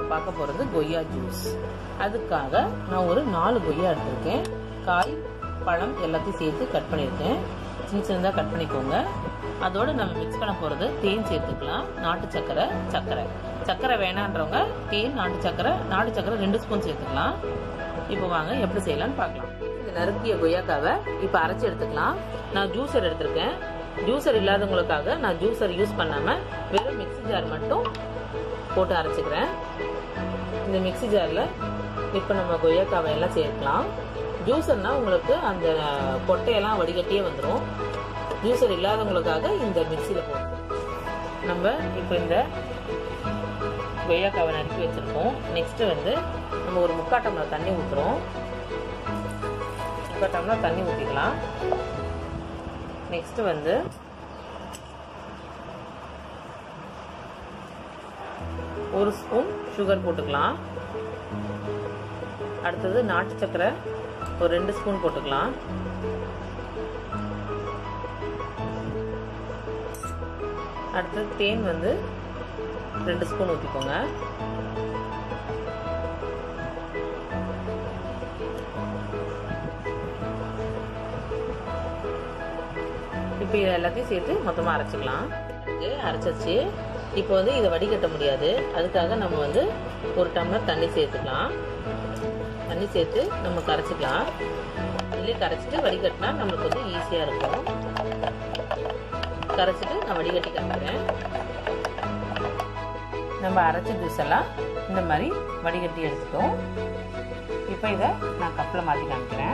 பார்க்க போகிறது கொய்யா ஜூஸ் அதுக்காக நான் ஒரு நாலு கொய்யா எடுத்திருக்கேன் காய் பழம் எல்லாத்தையும் சேர்த்து கட் பண்ணியிருக்கேன் சின்ன சின்னதாக கட் பண்ணிக்கோங்க அதோட நம்ம மிக்ஸ் பண்ண போகிறது தேன் சேர்த்துக்கலாம் நாட்டு சக்கரை சக்கரை சக்கரை வேணான்றவங்க தேன் நாட்டு சக்கரை நாட்டு சக்கரை ரெண்டு ஸ்பூன் சேர்த்துக்கலாம் இப்போ வாங்க எப்படி செய்யலாம்னு பார்க்கலாம் இந்த நறுக்கிய கொய்யாக்காவை இப்போ அரைச்சி எடுத்துக்கலாம் நான் ஜூஸர் எடுத்திருக்கேன் ஜூஸர் இல்லாதவங்களுக்காக நான் ஜூஸர் யூஸ் பண்ணாமல் வெறும் மிக்ஸி ஜார் மட்டும் போட்டு அரைச்சிக்கிறேன் இந்த மிக்ஸி ஜாரில் இப்போ நம்ம கொய்யாக்காவை எல்லாம் சேர்க்கலாம் ஜூஸர்னால் உங்களுக்கு அந்த கொட்டையெல்லாம் வடிகட்டியே வந்துடும் ஜூஸர் இல்லாதவங்களுக்காக இந்த மிக்சியில் போட்டு நம்ம இப்போ இந்த கொய்யாக்காவை நறுக்கி வச்சுருக்கோம் நெக்ஸ்ட்டு வந்து நம்ம ஒரு முக்கால் டம்ளர் தண்ணி ஊற்றுறோம் முக்கால் டம்ளர் தண்ணி ஊற்றிக்கலாம் நெக்ஸ்ட்டு வந்து ஒரு ஸ்பூன் சுகர் போட்டுக்கலாம் அடுத்தது நாட்டு சக்கரை ஒரு ரெண்டு ஸ்பூன் போட்டுக்கலாம் அடுத்தது தேன் வந்து ரெண்டு ஸ்பூன் ஊற்றிக்கோங்க இப்போ இது எல்லாத்தையும் சேர்த்து மொத்தமாக அரைச்சிக்கலாம் அரைச்சாச்சு இப்போ வந்து இதை வடிகட்ட முடியாது அதுக்காக நம்ம வந்து ஒரு டம்ளர் தண்ணி சேர்த்துக்கலாம் தண்ணி சேர்த்து நம்ம கரைச்சிக்கலாம் இதுலேயே கரைச்சிட்டு வடிகட்டினா நம்மளுக்கு வந்து ஈஸியாக இருக்கும் கரைச்சிட்டு நான் வடிகட்டி கட்டுறேன் நம்ம அரைச்ச ஜூஸ் எல்லாம் இந்த மாதிரி வடிகட்டி எடுத்துட்டோம் இப்போ இதை நான் கப்பில் மாற்றி காமிக்கிறேன்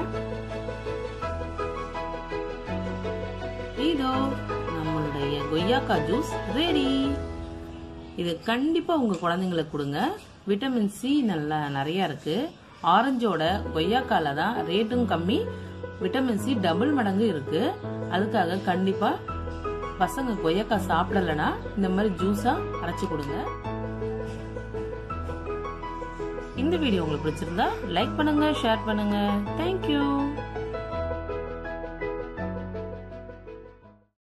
இதோ நம்மளுடைய கொய்யாக்கா ஜூஸ் ரெடி இது கண்டிப்பாக உங்கள் குழந்தைங்களுக்கு கொடுங்க விட்டமின் சி நல்லா நிறையா இருக்குது ஆரஞ்சோட கொய்யாக்கால தான் ரேட்டும் கம்மி விட்டமின் சி டபுள் மடங்கு இருக்குது அதுக்காக கண்டிப்பாக பசங்க கொய்யாக்காய் சாப்பிடலைன்னா இந்த மாதிரி ஜூஸாக அரைச்சி கொடுங்க இந்த வீடியோ உங்களுக்கு பிடிச்சிருந்தா லைக் பண்ணுங்க ஷேர் பண்ணுங்க தேங்க்யூ